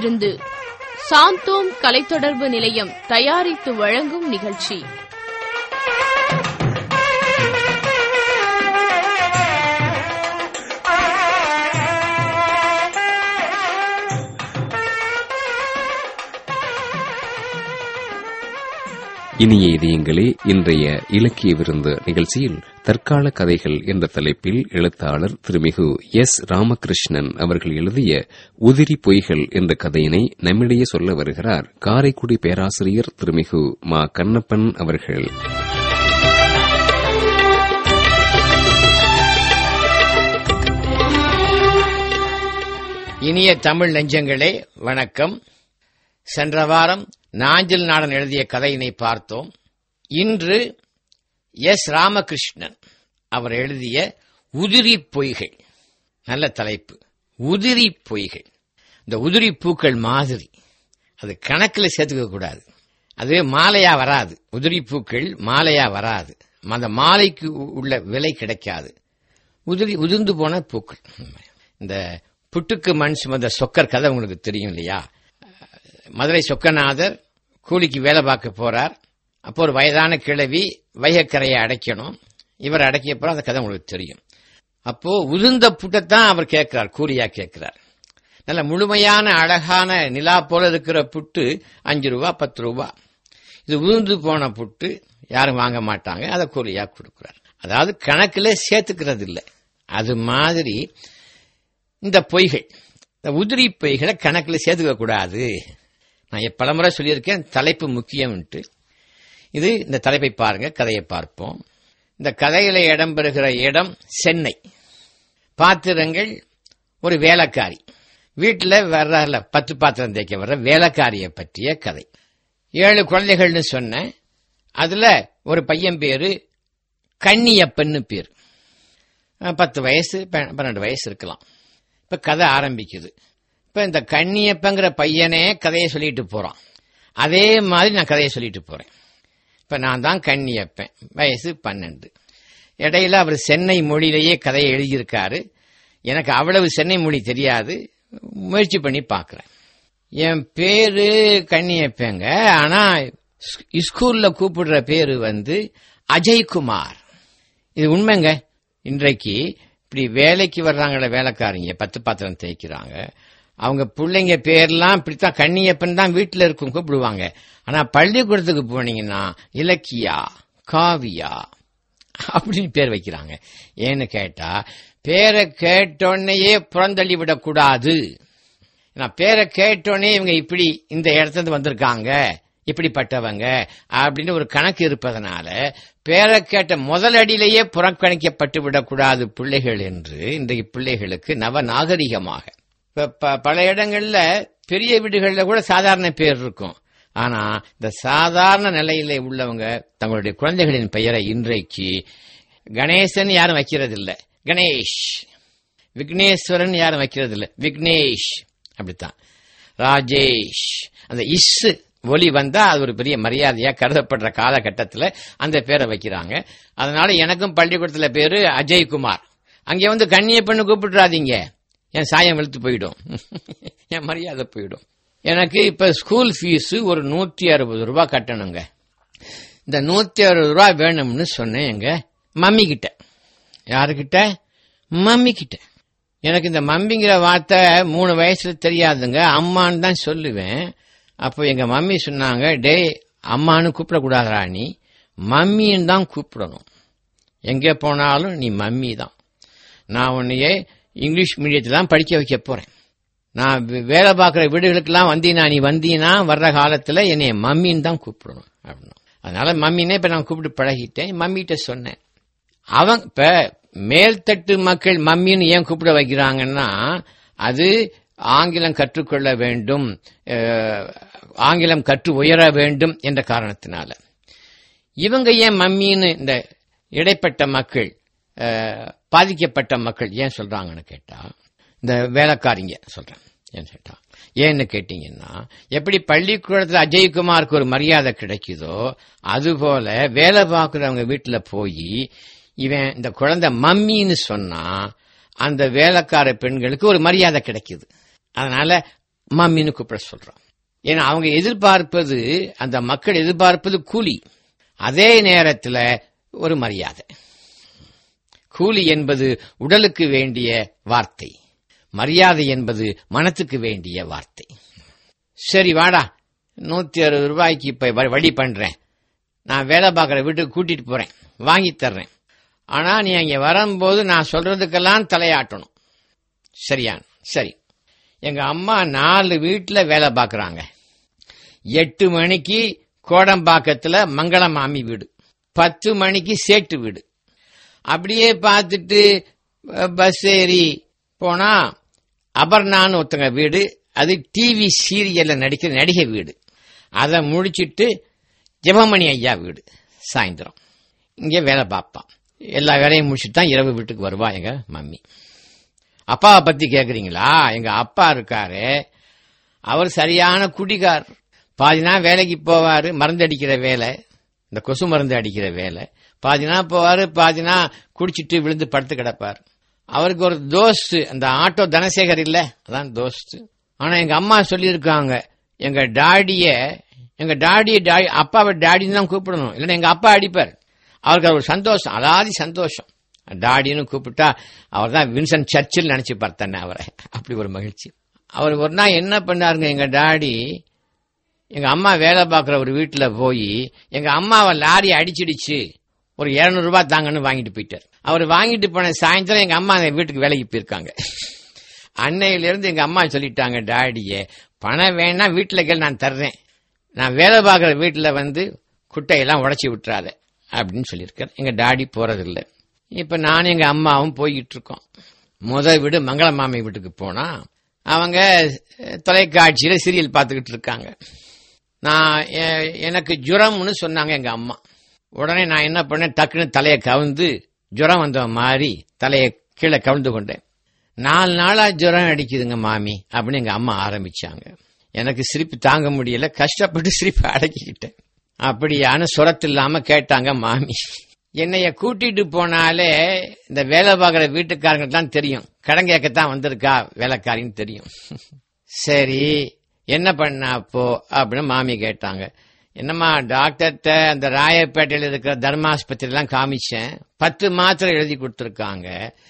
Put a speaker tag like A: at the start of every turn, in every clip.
A: விருந்து சாந்தோம் கலைத்தொடர்பு நிலையம் தயாரித்து வழங்கும் நிகழ்ச்சி
B: இனிய இதயங்களே இன்றைய இலக்கிய விருந்து நிகழ்ச்சியில் தற்கால கதைகள் என்ற தலைப்பில் எழுத்தாளர் திருமிகு எஸ் ராமகிருஷ்ணன் அவர்கள் எழுதிய உதிரி பொய்கள் என்ற கதையினை நம்மிடையே சொல்ல வருகிறார் காரைக்குடி பேராசிரியர் திருமிகு மா கண்ணப்பன் அவர்கள்
C: இனிய தமிழ் நெஞ்சங்களே வணக்கம் சென்ற வாரம் நாஞ்சில் நாடன் எழுதிய கதையினை பார்த்தோம் இன்று எஸ் ராமகிருஷ்ணன் அவர் எழுதிய உதிரி பொய்கள் நல்ல தலைப்பு உதிரி பொய்கள் இந்த உதிரி பூக்கள் மாதிரி அது கணக்கில் சேர்த்துக்க கூடாது அது மாலையா வராது உதிரி பூக்கள் மாலையா வராது அந்த மாலைக்கு உ- உள்ள விலை கிடைக்காது உதிரி உதிர்ந்து போன பூக்கள் இந்த புட்டுக்கு மண் சுமந்த சொக்கர் கதை உங்களுக்கு தெரியும் இல்லையா மதுரை சொக்கநாதர் கூலிக்கு வேலை பார்க்க போறார் அப்போ ஒரு வயதான கிழவி வைகக்கரையை அடைக்கணும் இவர் அடக்கியப்பறம் அந்த கதை உங்களுக்கு தெரியும் அப்போ உதிர்ந்த புட்டைத்தான் அவர் கேட்கிறார் கூலியா கேட்கிறார் நல்ல முழுமையான அழகான நிலா போல இருக்கிற புட்டு அஞ்சு ரூபா பத்து ரூபா இது உதிர்ந்து போன புட்டு யாரும் வாங்க மாட்டாங்க அதை கூலியா கொடுக்கிறார் அதாவது கணக்கில் சேர்த்துக்கிறது இல்லை அது மாதிரி இந்த பொய்கள் இந்த உதிரி பொய்களை கணக்கில் சேர்த்துக்க கூடாது நான் எ- பலமுறை சொல்லியிருக்கேன் தலைப்பு முக்கியம்ன்ட்டு இது இந்த தலைப்பை பாருங்க கதையை பார்ப்போம் இந்த கதையில இடம்பெறுகிற இடம் சென்னை பாத்திரங்கள் ஒரு வேலைக்காரி வீட்டில் வர்றாருல பத்து பாத்திரம் தேய்க்க வர்ற வேலைக்காரியை பற்றிய கதை ஏழு குழந்தைகள்னு சொன்னேன் அதுல ஒரு பையன் பேரு கன்னியப்பன்னு பேர் அஹ் பத்து வயசு ப- பன்னெண்டு வயசு இருக்கலாம் இப்ப கதை ஆரம்பிக்குது இப்ப இந்த கன்னியப்பங்கிற பையனே கதையை சொல்லிட்டு போறான் அதே மாதிரி நான் கதையை சொல்லிட்டு போறேன் இப்ப நான் தான் கன்னியப்பன் வயசு பன்னெண்டு இடையில அவர் சென்னை மொழியிலேயே கதையை எழுதியிருக்காரு எனக்கு அவ்வளவு சென்னை மொழி தெரியாது முயற்சி பண்ணி பார்க்கிறேன் என் பேரு கன்னியப்பேங்க ஆனா ஸ்- ஸ்கூல்ல கூப்பிடுற பேரு வந்து அஜய்குமார் இது உண்மைங்க இன்றைக்கு இப்படி வேலைக்கு வர்றாங்களே வேலைக்காரங்க பத்து பாத்திரம் தேய்க்கிறாங்க அவங்க பிள்ளைங்க பேர்லாம் இப்படித்தான் கண்ணியப்பன் தான் வீட்டில் இருக்கும் கூப்பிடுவாங்க ஆனா பள்ளிக்கூடத்துக்கு போனீங்கன்னா இலக்கியா காவியா அப்படின்னு பேர் வைக்கிறாங்க ஏன்னு கேட்டா பேரை கேட்டோன்னையே புறந்தள்ளி விடக்கூடாது நான் பேரை கேட்டோன்னே இவங்க இப்படி இந்த இடத்துல இருந்து வந்திருக்காங்க இப்படிப்பட்டவங்க அப்படின்னு ஒரு கணக்கு இருப்பதனால பேரை கேட்ட முதல் அடியிலேயே புறக்கணிக்கப்பட்டு விடக்கூடாது பிள்ளைகள் என்று இன்றைக்கு பிள்ளைகளுக்கு நவ நாகரிகமாக இப்ப ப- பல இடங்கள்ல பெரிய வீடுகள்ல கூட சாதாரண பேர் இருக்கும் ஆனா இந்த சாதாரண நிலையில உள்ளவங்க தங்களுடைய குழந்தைகளின் பெயரை இன்றைக்கு கணேசன் யாரும் வைக்கிறது இல்ல கணேஷ் விக்னேஸ்வரன் யாரும் வைக்கிறது இல்ல விக்னேஷ் அப்படித்தான் ராஜேஷ் அந்த இஸ் ஒலி வந்தா அது ஒரு பெரிய மரியாதையா கருதப்படுற காலகட்டத்தில் அந்த பேரை வைக்கிறாங்க அதனால எனக்கும் பள்ளிக்கூடத்துல பேரு அஜய்குமார் அங்கே வந்து கண்ணிய பெண்ணு கூப்பிட்டுறாதீங்க என் சாயம் வெளுத்து போயிடும் என் மரியாதை போயிடும் எனக்கு இப்ப ஸ்கூல் ஃபீஸ் ஒரு நூற்றி அறுபது ரூபாய் கட்டணுங்க இந்த நூத்தி அறுபது ரூபாய் வேணும்னு சொன்னேன் எங்க மம்மி கிட்ட யாருக்கிட்ட மம்மி கிட்ட எனக்கு இந்த மம்மிங்கிற வார்த்தை மூணு வயசுல தெரியாதுங்க அம்மான்னு தான் சொல்லுவேன் அப்போ எங்க மம்மி சொன்னாங்க டேய் அம்மான்னு கூப்பிடக்கூடாதுடா நீ மம்மின்னு தான் கூப்பிடணும் எங்கே போனாலும் நீ மம்மி தான் நான் உன்னையே இங்கிலீஷ் மீடியத்தில் தான் படிக்க வைக்க போறேன் நான் வே- வேலை பார்க்குற வீடுகளுக்கெல்லாம் வந்தீனா நீ வந்தீனா வர்ற காலத்தில் என்னைய மம்மின்னு தான் கூப்பிடணும் அப்படின்னா அதனால மம்மினே இப்போ நான் கூப்பிட்டு பழகிட்டேன் மம்மிகிட்ட சொன்னேன் அவங்க இப்ப மேல்தட்டு மக்கள் மம்மின்னு ஏன் கூப்பிட வைக்கிறாங்கன்னா அது ஆங்கிலம் கற்றுக்கொள்ள வேண்டும் அஹ், ஆங்கிலம் கற்று உயர வேண்டும் என்ற காரணத்தினால இவங்க ஏன் மம்மின்னு இந்த இடைப்பட்ட மக்கள் அஹ், பாதிக்கப்பட்ட மக்கள் ஏன் சொல்றாங்கன்னு கேட்டா இந்த வேலைக்காரிங்க சொல்றேன் ஏன்னு கேட்டா ஏன்னு கேட்டீங்கன்னா எப்படி பள்ளிக்கூடத்துல அஜய்குமாருக்கு ஒரு மரியாதை கிடைக்குதோ அதுபோல வேலை பார்க்குறவங்க வீட்டுல போய் இவன் இந்த குழந்தை மம்மின்னு சொன்னா அந்த வேலைக்கார பெண்களுக்கு ஒரு மரியாதை கிடைக்குது அதனால மம்மின்னு கூப்பிட சொல்றான் ஏன்னா அவங்க எதிர்பார்ப்பது அந்த மக்கள் எதிர்பார்ப்பது கூலி அதே நேரத்துல ஒரு மரியாதை கூலி என்பது உடலுக்கு வேண்டிய வார்த்தை மரியாதை என்பது மனத்துக்கு வேண்டிய வார்த்தை சரி வாடா நூத்தி அறுபது ரூபாய்க்கு இப்ப வ- வழி பண்றேன் நான் வேலை பார்க்குற வீட்டுக்கு கூட்டிட்டு போறேன் வாங்கி தர்றேன் ஆனா நீ அங்க வரும்போது நான் சொல்றதுக்கெல்லாம் தலையாட்டணும் சரியான் சரி எங்க அம்மா நாலு வீட்டுல வேலை பார்க்கறாங்க எட்டு மணிக்கு கோடம்பாக்கத்துல மங்கள மாமி வீடு பத்து மணிக்கு சேட்டு வீடு அப்படியே பார்த்துட்டு அஹ், பஸ் ஏறி போனா அபர்ணான்னு ஒருத்தங்க வீடு அது டிவி சீரியல்ல நடிக்கிற நடிகை வீடு அதை முடிச்சிட்டு ஜெபமணி ஐயா வீடு சாயந்தரம் இங்கே வேலை பார்ப்பான் எல்லா வேலையும் முடிச்சுட்டு தான் இரவு வீட்டுக்கு வருவா எங்க மம்மி அப்பாவை பத்தி கேக்குறீங்களா எங்க அப்பா இருக்காரு அவர் சரியான குடிகார் பாதி நாள் வேலைக்கு போவாரு மருந்து அடிக்கிற வேலை இந்த கொசு மருந்து அடிக்கிற வேலை பாதி நாள் போவாரு பாதி நாள் குடிச்சிட்டு விழுந்து படுத்து கிடப்பார் அவருக்கு ஒரு தோஸ்து அந்த ஆட்டோ தனசேகர் இல்ல அதான் தோஸ்து ஆனா எங்க அம்மா சொல்லியிருக்காங்க எங்க டாடிய எங்க டாடிய டாடி அப்பாவை டாடின்னு தான் கூப்பிடணும் இல்லைன்னா எங்க அப்பா அடிப்பார் அவருக்கு அது ஒரு சந்தோஷம் அலாதி சந்தோஷம் டாடின்னு கூப்பிட்டா அவர் தான் வின்சன் சர்ச்சில் நினைச்சு பார்த்தேன் அவரை அப்படி ஒரு மகிழ்ச்சி அவர் ஒரு நாள் என்ன பண்ணாருங்க எங்க டாடி எங்க அம்மா வேலை பார்க்குற ஒரு வீட்டுல போய் எங்க அம்மாவை லாரி அடிச்சிடுச்சு ஒரு 200 ரூபாய் தாங்கன்னு வாங்கிட்டு போயிட்டார் அவர் வாங்கிட்டு போன சாயந்தரம் எங்க அம்மா அந்த வீட்டுக்கு வேலைக்கு போயிருக்காங்க அன்னையில இருந்து எங்க அம்மா சொல்லிட்டாங்க டாடியே பணம் வேணா வீட்டுல கேள் நான் தர்றேன் நான் வேலை பார்க்குற வீட்டுல வந்து குட்டையெல்லாம் உடைச்சி விட்டுறாத அப்படின்னு சொல்லியிருக்கார் எங்க டாடி போறதில்ல இப்ப நானும் எங்க அம்மாவும் போய்கிட்டு இருக்கோம் முத வீடு மங்கள மாமி வீட்டுக்கு போனா அவங்க அஹ், தொலைக்காட்சியில சீரியல் பார்த்துக்கிட்டு இருக்காங்க நான் எ- எனக்கு ஜுரம்னு சொன்னாங்க எங்க அம்மா உடனே நான் என்ன பண்ணேன் டக்குன்னு தலையை கவுந்து ஜுரம் வந்த மாதிரி தலையை கீழே கவிழ்ந்து கொண்டேன் நாலு நாளா ஜுரம் அடிக்குதுங்க மாமி அப்படின்னு எங்க அம்மா ஆரம்பிச்சாங்க எனக்கு சிரிப்பு தாங்க முடியல கஷ்டப்பட்டு சிரிப்பு அடக்கிக்கிட்டேன் அப்படியான சுரத்து இல்லாம கேட்டாங்க மாமி என்னைய கூட்டிட்டு போனாலே இந்த வேலை பார்க்குற வீட்டுக்காரங்களுக்கு தான் தெரியும் கடன் கேட்கத்தான் வந்திருக்கா வேலைக்காரின்னு தெரியும் சரி என்ன பண்ண அப்போ அப்படின்னு மாமி கேட்டாங்க என்னம்மா டாக்டர்கிட்ட அந்த ராயப்பேட்டையில் இருக்கிற தர்மாஸ்பத்திரிலாம் காமிச்சேன் பத்து மாத்திரை எழுதி கொடுத்துருக்காங்க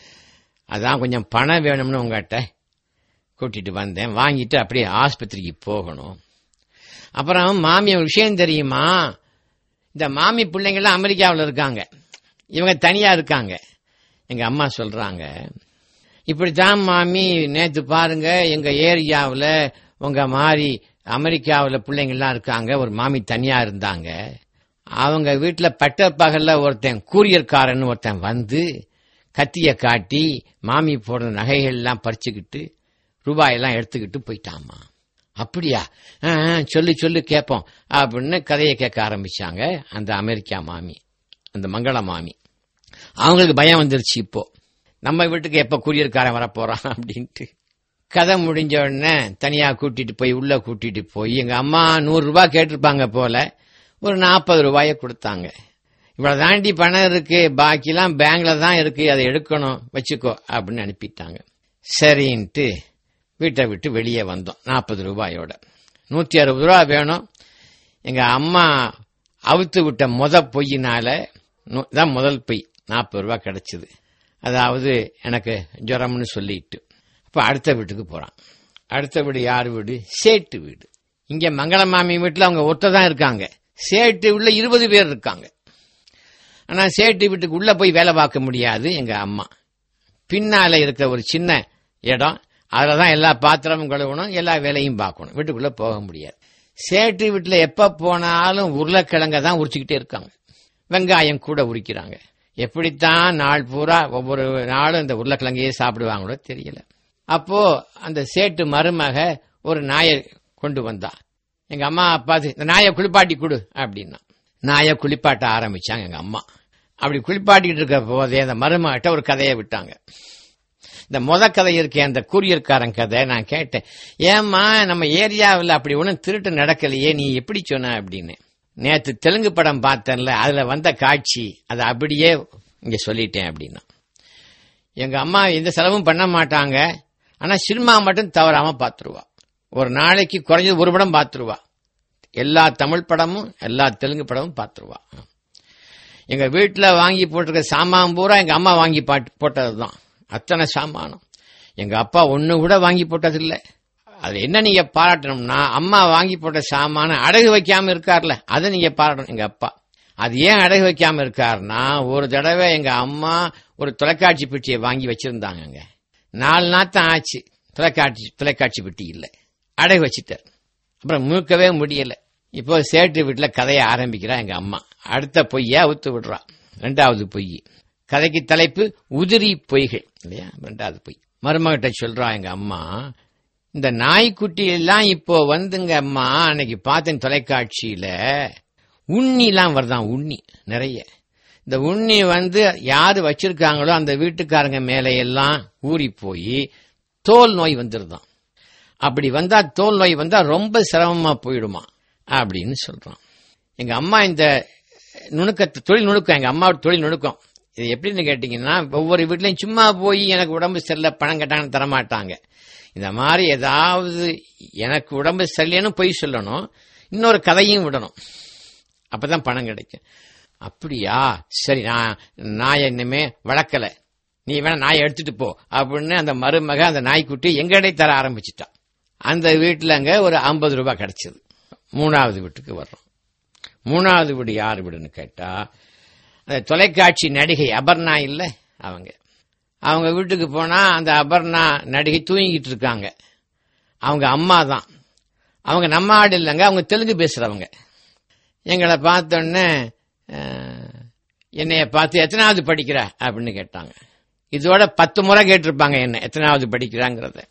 C: அதான் கொஞ்சம் பணம் வேணும்னு உங்ககிட்ட கூட்டிட்டு வந்தேன் வாங்கிட்டு அப்படியே ஆஸ்பத்திரிக்கு போகணும் அப்புறம் மாமி ஒரு விஷயம் தெரியுமா இந்த மாமி பிள்ளைங்கள்லாம் அமெரிக்காவில் இருக்காங்க இவங்க தனியா இருக்காங்க எங்க அம்மா சொல்றாங்க இப்படித்தான் மாமி நேத்து பாருங்க எங்க ஏரியாவுல உங்க மாதிரி அமெரிக்காவுல பிள்ளைங்கள்லாம் இருக்காங்க ஒரு மாமி தனியா இருந்தாங்க அவங்க வீட்டுல பட்ட பகல்ல ஒருத்தன் கூரியர்காரன் ஒருத்தன் வந்து கத்திய காட்டி மாமி போடுற நகைகள் எல்லாம் பறிச்சுக்கிட்டு ரூபாயெல்லாம் எடுத்துக்கிட்டு போயிட்டாமா அப்படியா ஆ, ஆ, சொல்லு சொல்லு கேட்போம் அப்படின்னு கதையை கேட்க ஆரம்பிச்சாங்க அந்த அமெரிக்கா மாமி அந்த மங்கள மாமி அவங்களுக்கு பயம் வந்துருச்சு இப்போ நம்ம வீட்டுக்கு எப்ப கூரியர்காரன் வர போறான் அப்படின்ட்டு கதை முடிஞ்ச உடனே தனியா கூட்டிட்டு போய் உள்ள கூட்டிட்டு போய் எங்க அம்மா நூறு ரூபாய் கேட்டிருப்பாங்க போல ஒரு நாற்பது ரூபாய கொடுத்தாங்க இவ்வளவு தாண்டி பணம் இருக்கு பாக்கிலாம் பேங்க்ல தான் இருக்கு அதை எடுக்கணும் வச்சுக்கோ அப்படின்னு அனுப்பிட்டாங்க சரின்ட்டு வீட்டை விட்டு வெளியே வந்தோம் நாற்பது ரூபாயோட நூத்தி அறுபது ரூபா வேணும் எங்க அம்மா அவுத்து விட்ட முத பொய்யினால நு- தான் முதல் பொய் நாற்பது ரூபா கிடைச்சது அதாவது எனக்கு ஜுரம்னு சொல்லிட்டு அப்ப அடுத்த வீட்டுக்கு போறான் அடுத்த வீடு யார் வீடு சேட்டு வீடு இங்க மங்கள மாமி வீட்டுல அவங்க ஒருத்தர் தான் இருக்காங்க சேட்டு உள்ள இருபது பேர் இருக்காங்க ஆனா சேட்டு வீட்டுக்கு உள்ள போய் வேலை பார்க்க முடியாது எங்க அம்மா பின்னால இருக்கிற ஒரு சின்ன இடம் அதுல தான் எல்லா பாத்திரமும் கழுவணும் எல்லா வேலையும் பார்க்கணும் வீட்டுக்குள்ள போக முடியாது சேட்டு வீட்டுல எப்ப போனாலும் உருளைக்கிழங்க தான் உரிச்சுக்கிட்டே இருக்காங்க வெங்காயம் கூட உரிக்கிறாங்க எப்படித்தான் நாள் பூரா ஒவ்வொரு நாளும் இந்த உருளைக்கிழங்கையே சாப்பிடுவாங்களோ தெரியல அப்போ அந்த சேட்டு மருமக ஒரு நாயை கொண்டு வந்தா எங்க அம்மா பார்த்து இந்த நாயை குளிப்பாட்டி கொடு அப்படின்னா நாயை குளிப்பாட்ட ஆரம்பிச்சாங்க எங்க அம்மா அப்படி குளிப்பாட்டிட்டு இருக்க போதே அந்த மருமகிட்ட ஒரு கதையை விட்டாங்க இந்த முத கதை இருக்கே அந்த கூரியர்காரன் கதை நான் கேட்டேன் ஏம்மா நம்ம ஏரியாவில் அப்படி ஒன்றும் திருட்டு நடக்கலையே நீ எப்படி சொன்ன அப்படின்னு நேத்து தெலுங்கு படம் பார்த்தேன்ல அதுல வந்த காட்சி அதை அப்படியே இங்க சொல்லிட்டேன் அப்படின்னா எங்க அம்மா எந்த செலவும் பண்ண மாட்டாங்க ஆனா சினிமா மட்டும் தவறாம பார்த்துருவா ஒரு நாளைக்கு குறைஞ்சது ஒரு படம் பார்த்துருவா எல்லா தமிழ் படமும் எல்லா தெலுங்கு படமும் பார்த்துருவா எங்க வீட்டுல வாங்கி போட்டிருக்க சாமான் பூரா எங்க அம்மா வாங்கி பாட்டு போட்டதுதான் அத்தனை சாமானம் எங்க அப்பா ஒண்ணு கூட வாங்கி போட்டது இல்ல அது என்ன நீங்க பாராட்டணும்னா அம்மா வாங்கி போட்ட சாமான அடகு வைக்காம இருக்கார்ல அதை நீங்க பாராட்டணும் எங்க அப்பா அது ஏன் அடகு வைக்காம இருக்காருன்னா ஒரு தடவை எங்க அம்மா ஒரு தொலைக்காட்சி பெட்டியை வாங்கி வச்சிருந்தாங்கங்க நாலு நாத்தான் ஆச்சு தொலைக்காட்சி தொலைக்காட்சி பெட்டி இல்லை அடகு வச்சிட்டார் அப்புறம் மூக்கவே முடியல இப்போ சேட்டு வீட்டுல கதையை ஆரம்பிக்கிறா எங்க அம்மா அடுத்த பொய்ய அவுத்து விடுறா ரெண்டாவது பொய் கதைக்கு தலைப்பு உதிரி பொய்கள் இல்லையா ரெண்டாவது பொய் மருமகிட்ட சொல்றா எங்க அம்மா இந்த நாய்க்குட்டி எல்லாம் இப்போ வந்துங்க அம்மா அன்னைக்கு பார்த்தேன் தொலைக்காட்சியில உண்ணிலாம் வருதான் உண்ணி நிறைய இந்த உண்ணி வந்து யாரு வச்சிருக்காங்களோ அந்த வீட்டுக்காரங்க மேல எல்லாம் ஊறி போய் தோல் நோய் வந்துருதான் அப்படி வந்தா தோல் நோய் வந்தா ரொம்ப சிரமமா போயிடுமா அப்படின்னு சொல்றான் எங்க அம்மா இந்த நுணுக்கத்தை தொழில் நுணுக்கம் எங்க அம்மாவோட தொழில் நுணுக்கம் இது எப்படின்னு கேட்டீங்கன்னா ஒவ்வொரு வீட்லயும் சும்மா போய் எனக்கு உடம்பு சரியில்லை பணம் கேட்டாங்கன்னு தரமாட்டாங்க இந்த மாதிரி ஏதாவது எனக்கு உடம்பு சரியில்லைன்னு பொய் சொல்லணும் இன்னொரு கதையும் விடணும் அப்பதான் பணம் கிடைக்கும் அப்படியா சரி நான் நாயை இனிமே வளர்க்கல நீ வேணா நாயை எடுத்துட்டு போ அப்படின்னு அந்த மருமக அந்த நாய்க்குட்டி எங்கடை தர ஆரம்பிச்சிட்டான் அந்த வீட்டுல அங்க ஒரு ஐம்பது ரூபாய் கிடைச்சது மூணாவது வீட்டுக்கு வர்றோம் மூணாவது வீடு யார் வீடுன்னு கேட்டா அந்த தொலைக்காட்சி நடிகை அபர்ணா இல்ல அவங்க அவங்க வீட்டுக்கு போனா அந்த அபர்ணா நடிகை தூங்கிட்டு இருக்காங்க அவங்க அம்மா தான் அவங்க நம்ம ஆடு இல்லைங்க அவங்க தெலுங்கு பேசுறவங்க எங்களை பார்த்தோன்னே என்னைய பார்த்து எத்தனாவது படிக்கிற அப்படின்னு கேட்டாங்க இதோட பத்து முறை கேட்டிருப்பாங்க என்ன எத்தனாவது படிக்கிறாங்கிறத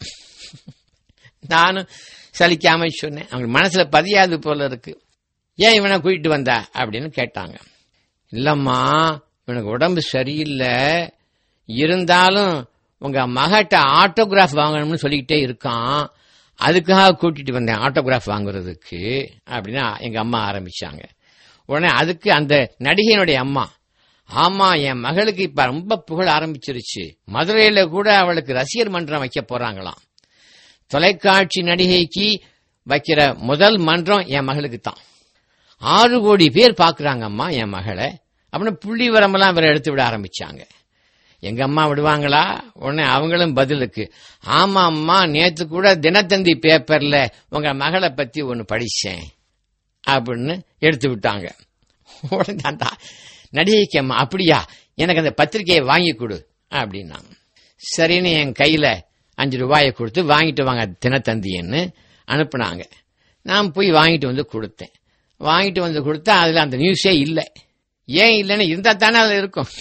C: நானும் சலிக்காம சொன்னேன் அவங்க மனசுல பதியாது போல இருக்கு ஏன் இவனை கூட்டிட்டு வந்தா அப்படின்னு கேட்டாங்க இல்லம்மா இவனுக்கு உடம்பு சரியில்லை இருந்தாலும் உங்க மகட்ட ஆட்டோகிராஃப் வாங்கணும்னு சொல்லிக்கிட்டே இருக்கான் அதுக்காக கூட்டிட்டு வந்தேன் ஆட்டோகிராஃப் வாங்குறதுக்கு அப்படின்னு எங்க அம்மா ஆரம்பிச்சாங்க உடனே அதுக்கு அந்த நடிகையினுடைய அம்மா ஆமா என் மகளுக்கு இப்ப ரொம்ப புகழ் ஆரம்பிச்சிருச்சு மதுரையில கூட அவளுக்கு ரசிகர் மன்றம் வைக்க போறாங்களாம் தொலைக்காட்சி நடிகைக்கு வைக்கிற முதல் மன்றம் என் மகளுக்கு தான் ஆறு கோடி பேர் பாக்குறாங்க அம்மா என் மகளை அப்படின்னு புள்ளி வரமெல்லாம் இவரை எடுத்து விட ஆரம்பிச்சாங்க எங்க அம்மா விடுவாங்களா உடனே அவங்களும் பதிலுக்கு ஆமா அம்மா நேத்து கூட தினத்தந்தி பேப்பர்ல உங்க மகளை பத்தி ஒன்னு படிச்சேன் அப்படின்னு எடுத்து விட்டாங்க உடனே அந்த நடிகைக்கு அம்மா அப்படியா எனக்கு அந்த பத்திரிகையை வாங்கி கொடு அப்படின்னாங்க சரின்னு என் கையில அஞ்சு ரூபாயை கொடுத்து வாங்கிட்டு வாங்க தினத்தந்தின்னு அனுப்புனாங்க நான் போய் வாங்கிட்டு வந்து கொடுத்தேன் வாங்கிட்டு வந்து கொடுத்தா அதுல அந்த நியூஸே இல்லை ஏன் இல்லைன்னு இருந்தா தானே அதுல இருக்கும்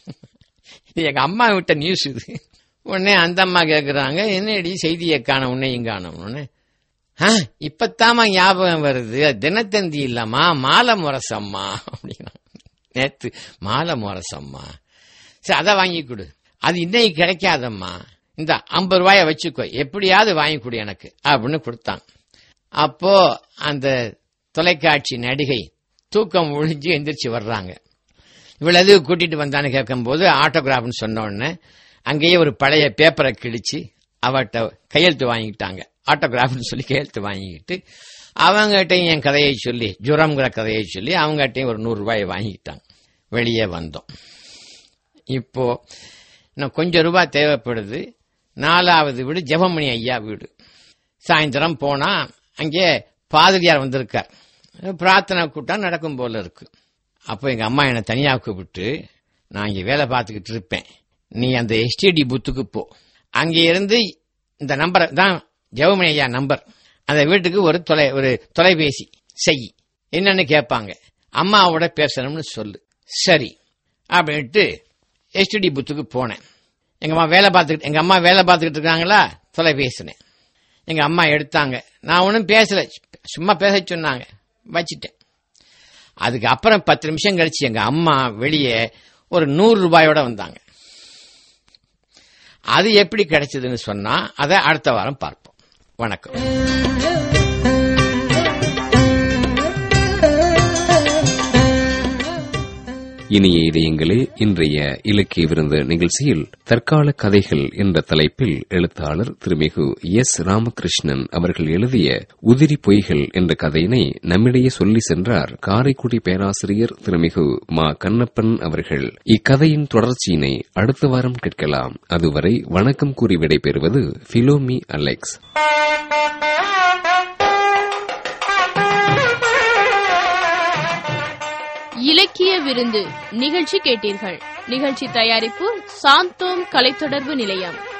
C: இது எங்க அம்மா விட்ட நியூஸ் இது உடனே அந்த அம்மா கேக்குறாங்க என்னடி செய்தியை காண உன்னையும் காணும் இப்பத்தாமா ஞாபகம் வருது தினத்தந்தி இல்லம்மா மாலை முரசம்மா அப்படின்னா நேத்து மாலை முரசம்மா சரி அதை வாங்கி கொடு அது இன்னைக்கு கிடைக்காதம்மா இந்த ஐம்பது ரூபாய வச்சுக்கோ எப்படியாவது வாங்கி கொடு எனக்கு அப்படின்னு கொடுத்தாங்க அப்போ அந்த தொலைக்காட்சி நடிகை தூக்கம் ஒழிஞ்சு எந்திரிச்சு வர்றாங்க இவ்வளவு கூட்டிட்டு வந்தான்னு கேட்கும்போது ஆட்டோகிராஃப்னு சொன்ன உடனே அங்கேயே ஒரு பழைய பேப்பரை கிழிச்சு அவட்ட கையெழுத்து வாங்கிட்டாங்க ஆட்டோகிராஃப்னு சொல்லி கையெழுத்து வாங்கிக்கிட்டு அவங்ககிட்டையும் என் கதையை சொல்லி ஜுரம்ங்கிற கதையை சொல்லி அவங்ககிட்டையும் ஒரு நூறு ரூபாயை வாங்கிக்கிட்டாங்க வெளியே வந்தோம் இப்போ இன்னும் கொஞ்சம் ரூபாய் தேவைப்படுது நாலாவது வீடு ஜெபமணி ஐயா வீடு சாயந்தரம் போனா அங்கே பாதிரியார் வந்திருக்கார் பிரார்த்தனை கூட்டம் நடக்கும் போல இருக்கு அப்போ எங்க அம்மா என்னை தனியா கூப்பிட்டு நான் இங்க வேலை பார்த்துக்கிட்டு இருப்பேன் நீ அந்த எஸ்டிடி பூத்துக்கு போ அங்கே இருந்து இந்த நம்பரை தான் ஜெவமணி ஐயா நம்பர் அந்த வீட்டுக்கு ஒரு தொலை ஒரு தொலைபேசி செய் என்னன்னு கேட்பாங்க அம்மாவோட பேசணும்னு சொல்லு சரி அப்படின்ட்டு எஸ்டிடி பூத்துக்கு போனேன் எங்க அம்மா வேலை பார்த்துக்கிட்டு எங்க அம்மா வேலை பார்த்துக்கிட்டு இருக்காங்களா தொலைபேசினேன் எங்க அம்மா எடுத்தாங்க நான் ஒன்றும் பேசல சும்மா பேச சொன்னாங்க வச்சிட்டேன் அதுக்கு அப்புறம் பத்து நிமிஷம் கழிச்சு எங்க அம்மா வெளியே ஒரு நூறு ரூபாயோட வந்தாங்க அது எப்படி கிடைச்சதுன்னு சொன்னா அதை அடுத்த வாரம் பார்ப்போம் வணக்கம்
B: இனிய இதயங்களே இன்றைய இலக்கிய விருந்து நிகழ்ச்சியில் தற்கால கதைகள் என்ற தலைப்பில் எழுத்தாளர் திருமிகு எஸ் ராமகிருஷ்ணன் அவர்கள் எழுதிய உதிரி பொய்கள் என்ற கதையினை நம்மிடையே சொல்லி சென்றார் காரைக்குடி பேராசிரியர் திருமிகு மா கண்ணப்பன் அவர்கள் இக்கதையின் தொடர்ச்சியினை அடுத்த வாரம் கேட்கலாம் அதுவரை வணக்கம் கூறி விடைபெறுவது பிலோமி அலெக்ஸ்
A: இலக்கிய விருந்து நிகழ்ச்சி கேட்டீர்கள் நிகழ்ச்சி தயாரிப்பு சாந்தோம் கலைத்தொடர்பு நிலையம்